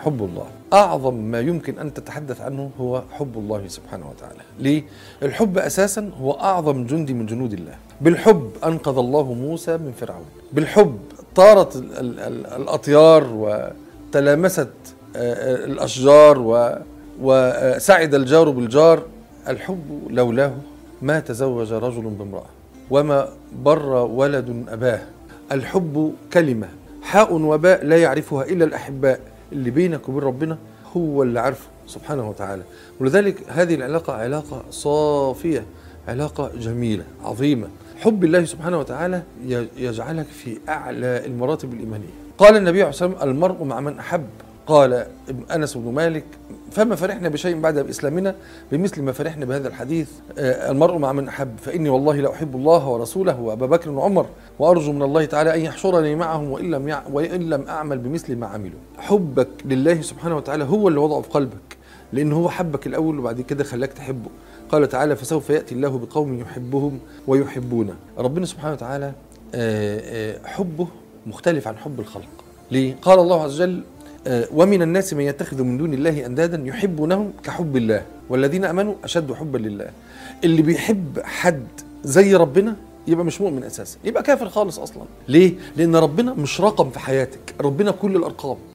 حب الله أعظم ما يمكن أن تتحدث عنه هو حب الله سبحانه وتعالى ليه؟ الحب أساسا هو أعظم جندي من جنود الله بالحب أنقذ الله موسى من فرعون بالحب طارت ال- ال- ال- الأطيار وتلامست آه، آه، الأشجار و- وسعد الجار بالجار الحب لولاه ما تزوج رجل بامرأة وما بر ولد أباه الحب كلمة حاء وباء لا يعرفها إلا الأحباء اللي بينك وبين ربنا هو اللي عارفه سبحانه وتعالى ولذلك هذه العلاقة علاقة صافية علاقة جميلة عظيمة حب الله سبحانه وتعالى ي- يجعلك في أعلى المراتب الإيمانية قال النبي عليه الصلاة والسلام المرء مع من أحب قال أنس بن مالك فما فرحنا بشيء بعد إسلامنا بمثل ما فرحنا بهذا الحديث آه، المرء مع من أحب فإني والله لا أحب الله ورسوله وأبا بكر وعمر وأرجو من الله تعالى أن يحشرني معهم وإن لم, يع... وإن لم أعمل بمثل ما عملوا حبك لله سبحانه وتعالى هو اللي وضعه في قلبك لأن هو حبك الأول وبعد كده خلاك تحبه قال تعالى فسوف يأتي الله بقوم يحبهم ويحبونه ربنا سبحانه وتعالى آه، آه، حبه مختلف عن حب الخلق ليه؟ قال الله عز وجل آه، ومن الناس من يتخذ من دون الله اندادا يحبونهم كحب الله والذين امنوا اشد حبا لله اللي بيحب حد زي ربنا يبقى مش مؤمن اساسا يبقى كافر خالص اصلا ليه لان ربنا مش رقم في حياتك ربنا كل الارقام